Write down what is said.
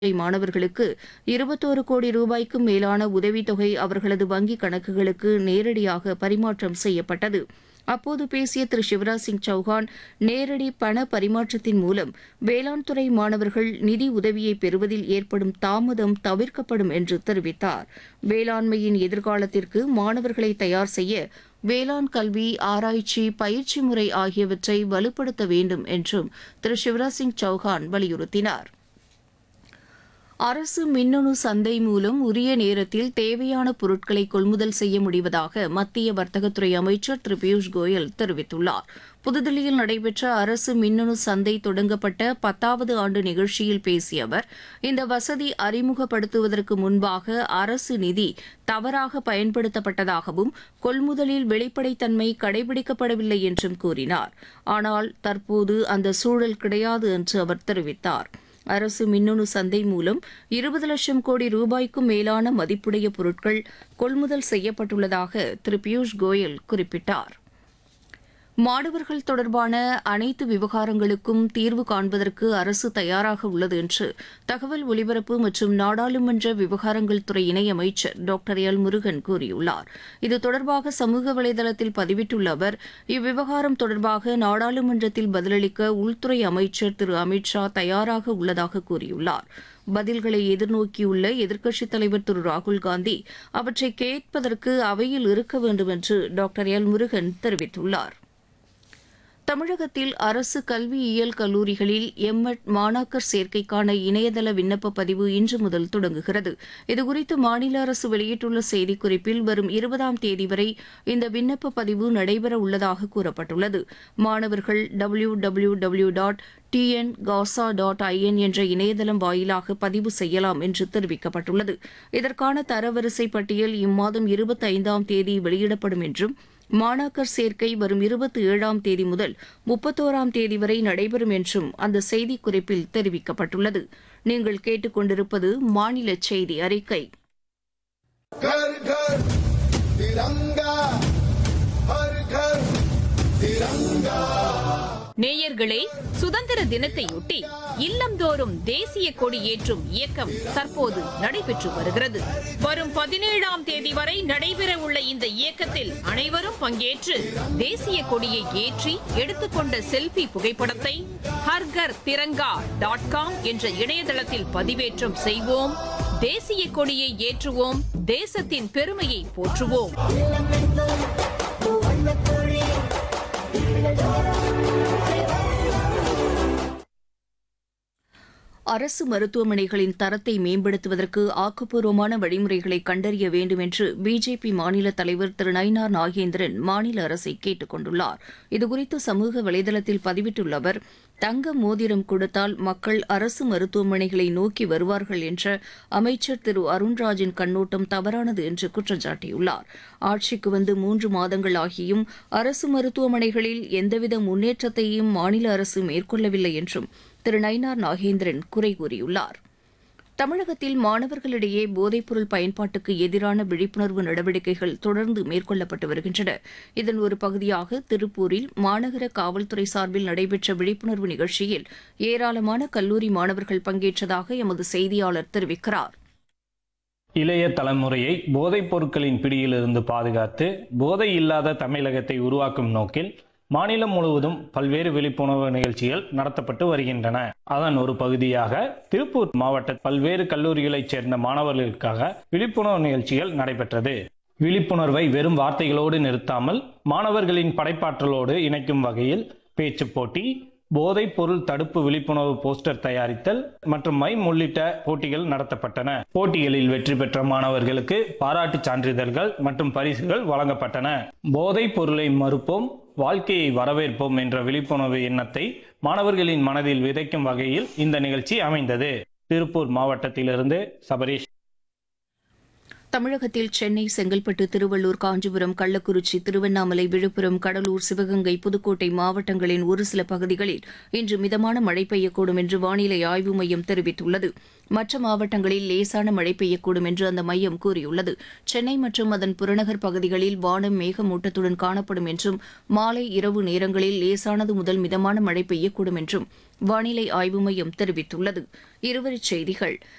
மாணவர்களுக்கு இருபத்தோரு கோடி ரூபாய்க்கும் மேலான உதவித்தொகை அவர்களது வங்கிக் கணக்குகளுக்கு நேரடியாக பரிமாற்றம் செய்யப்பட்டது அப்போது பேசிய திரு சிவராஜ் சிங் சௌஹான் நேரடி பண பரிமாற்றத்தின் மூலம் வேளாண் துறை மாணவர்கள் நிதி உதவியை பெறுவதில் ஏற்படும் தாமதம் தவிர்க்கப்படும் என்று தெரிவித்தார் வேளாண்மையின் எதிர்காலத்திற்கு மாணவர்களை தயார் செய்ய வேளாண் கல்வி ஆராய்ச்சி பயிற்சி முறை ஆகியவற்றை வலுப்படுத்த வேண்டும் என்றும் திரு சிவராஜ் சிங் சௌஹான் வலியுறுத்தினார் அரசு மின்னணு சந்தை மூலம் உரிய நேரத்தில் தேவையான பொருட்களை கொள்முதல் செய்ய முடிவதாக மத்திய வர்த்தகத்துறை அமைச்சர் திரு பியூஷ் கோயல் தெரிவித்துள்ளார் புதுதில்லியில் நடைபெற்ற அரசு மின்னணு சந்தை தொடங்கப்பட்ட பத்தாவது ஆண்டு நிகழ்ச்சியில் பேசிய அவர் இந்த வசதி அறிமுகப்படுத்துவதற்கு முன்பாக அரசு நிதி தவறாக பயன்படுத்தப்பட்டதாகவும் கொள்முதலில் வெளிப்படைத்தன்மை கடைபிடிக்கப்படவில்லை என்றும் கூறினார் ஆனால் தற்போது அந்த சூழல் கிடையாது என்று அவர் தெரிவித்தார் அரசு மின்னணு சந்தை மூலம் இருபது லட்சம் கோடி ரூபாய்க்கும் மேலான மதிப்புடைய பொருட்கள் கொள்முதல் செய்யப்பட்டுள்ளதாக திரு பியூஷ் கோயல் குறிப்பிட்டார் மாணவர்கள் தொடர்பான அனைத்து விவகாரங்களுக்கும் தீர்வு காண்பதற்கு அரசு தயாராக உள்ளது என்று தகவல் ஒலிபரப்பு மற்றும் நாடாளுமன்ற விவகாரங்கள் துறை இணையமைச்சர் டாக்டர் எல் முருகன் கூறியுள்ளார் இது தொடர்பாக சமூக வலைதளத்தில் பதிவிட்டுள்ள அவர் இவ்விவகாரம் தொடர்பாக நாடாளுமன்றத்தில் பதிலளிக்க உள்துறை அமைச்சர் திரு அமித் ஷா தயாராக உள்ளதாக கூறியுள்ளார் பதில்களை எதிர்நோக்கியுள்ள எதிர்க்கட்சித் தலைவர் திரு ராகுல் காந்தி அவற்றை கேட்பதற்கு அவையில் இருக்க வேண்டும் என்று டாக்டர் எல் முருகன் தெரிவித்துள்ளார் தமிழகத்தில் அரசு கல்வியியல் கல்லூரிகளில் எம்எட் மாணாக்கர் சேர்க்கைக்கான இணையதள விண்ணப்ப பதிவு இன்று முதல் தொடங்குகிறது இதுகுறித்து மாநில அரசு வெளியிட்டுள்ள செய்திக்குறிப்பில் வரும் இருபதாம் தேதி வரை இந்த விண்ணப்ப பதிவு நடைபெற உள்ளதாக கூறப்பட்டுள்ளது மாணவர்கள் W W W dot TN gasa dot IN என்ற இணையதளம் வாயிலாக பதிவு செய்யலாம் என்று தெரிவிக்கப்பட்டுள்ளது இதற்கான தரவரிசை பட்டியல் இம்மாதம் இருபத்தைந்தாம் தேதி வெளியிடப்படும் என்றும் மாணாக்கர் சேர்க்கை வரும் இருபத்தி ஏழாம் தேதி முதல் முப்பத்தோராம் தேதி வரை நடைபெறும் என்றும் அந்த செய்திக்குறிப்பில் தெரிவிக்கப்பட்டுள்ளது நீங்கள் கேட்டுக்கொண்டிருப்பது மாநில செய்தி அறிக்கை घर घर तिरंगा हर घर तिरंगा நேயர்களே சுதந்திர தினத்தையொட்டி இல்லந்தோறும் தேசிய கொடி ஏற்றும் இயக்கம் தற்போது நடைபெற்று வருகிறது வரும் பதினேழாம் தேதி வரை நடைபெற உள்ள இந்த இயக்கத்தில் அனைவரும் பங்கேற்று தேசிய கொடியை ஏற்றி எடுத்துக்கொண்ட செல்ஃபி புகைப்படத்தை ஹர்கர் திரங்கா டாட் காம் என்ற இணையதளத்தில் பதிவேற்றம் செய்வோம் தேசிய கொடியை ஏற்றுவோம் தேசத்தின் பெருமையை போற்றுவோம் அரசு மருத்துவமனைகளின் தரத்தை மேம்படுத்துவதற்கு ஆக்கப்பூர்வமான வழிமுறைகளை கண்டறிய வேண்டும் என்று பிஜேபி மாநில தலைவர் திரு நயினார் நாகேந்திரன் மாநில அரசை கேட்டுக் கொண்டுள்ளார் இதுகுறித்து சமூக வலைதளத்தில் பதிவிட்டுள்ள அவர் தங்க மோதிரம் கொடுத்தால் மக்கள் அரசு மருத்துவமனைகளை நோக்கி வருவார்கள் என்ற அமைச்சர் திரு அருண்ராஜின் கண்ணோட்டம் தவறானது என்று குற்றம் சாட்டியுள்ளார் ஆட்சிக்கு வந்து மூன்று மாதங்கள் ஆகியும் அரசு மருத்துவமனைகளில் எந்தவித முன்னேற்றத்தையும் மாநில அரசு மேற்கொள்ளவில்லை என்றும் திரு நயினார் நாகேந்திரன் குறை கூறியுள்ளார் தமிழகத்தில் மாணவர்களிடையே போதைப்பொருள் பயன்பாட்டுக்கு எதிரான விழிப்புணர்வு நடவடிக்கைகள் தொடர்ந்து மேற்கொள்ளப்பட்டு வருகின்றன இதன் ஒரு பகுதியாக திருப்பூரில் மாநகர காவல்துறை சார்பில் நடைபெற்ற விழிப்புணர்வு நிகழ்ச்சியில் ஏராளமான கல்லூரி மாணவர்கள் பங்கேற்றதாக எமது செய்தியாளர் தெரிவிக்கிறார் இளைய தலைமுறையை போதைப் பொருட்களின் பிடியிலிருந்து பாதுகாத்து போதை இல்லாத தமிழகத்தை உருவாக்கும் நோக்கில் மாநிலம் முழுவதும் பல்வேறு விழிப்புணர்வு நிகழ்ச்சிகள் நடத்தப்பட்டு வருகின்றன அதன் ஒரு பகுதியாக திருப்பூர் மாவட்ட பல்வேறு கல்லூரிகளைச் சேர்ந்த மாணவர்களுக்காக விழிப்புணர்வு நிகழ்ச்சிகள் நடைபெற்றது விழிப்புணர்வை வெறும் வார்த்தைகளோடு நிறுத்தாமல் மாணவர்களின் படைப்பாற்றலோடு இணைக்கும் வகையில் பேச்சுப் போட்டி போதைப் பொருள் தடுப்பு விழிப்புணர்வு போஸ்டர் தயாரித்தல் மற்றும் மைம் உள்ளிட்ட போட்டிகள் நடத்தப்பட்டன போட்டிகளில் வெற்றி பெற்ற மாணவர்களுக்கு பாராட்டுச் சான்றிதழ்கள் மற்றும் பரிசுகள் வழங்கப்பட்டன போதைப் பொருளை மறுப்போம் வாழ்க்கையை வரவேற்போம் என்ற விழிப்புணர்வு எண்ணத்தை மாணவர்களின் மனதில் விதைக்கும் வகையில் இந்த நிகழ்ச்சி அமைந்தது திருப்பூர் மாவட்டத்திலிருந்து சபரீஷ் தமிழகத்தில் சென்னை செங்கல்பட்டு திருவள்ளூர் காஞ்சிபுரம் கள்ளக்குறிச்சி திருவண்ணாமலை விழுப்புரம் கடலூர் சிவகங்கை புதுக்கோட்டை மாவட்டங்களின் ஒரு சில பகுதிகளில் இன்று மிதமான மழை பெய்யக்கூடும் என்று வானிலை ஆய்வு மையம் தெரிவித்துள்ளது மற்ற மாவட்டங்களில் லேசான மழை பெய்யக்கூடும் என்று அந்த மையம் கூறியுள்ளது சென்னை மற்றும் அதன் புறநகர் பகுதிகளில் வானம் மேகமூட்டத்துடன் காணப்படும் என்றும் மாலை இரவு நேரங்களில் லேசானது முதல் மிதமான மழை பெய்யக்கூடும் என்றும் வானிலை ஆய்வு மையம் தெரிவித்துள்ளது இருவரிச் செய்திகள்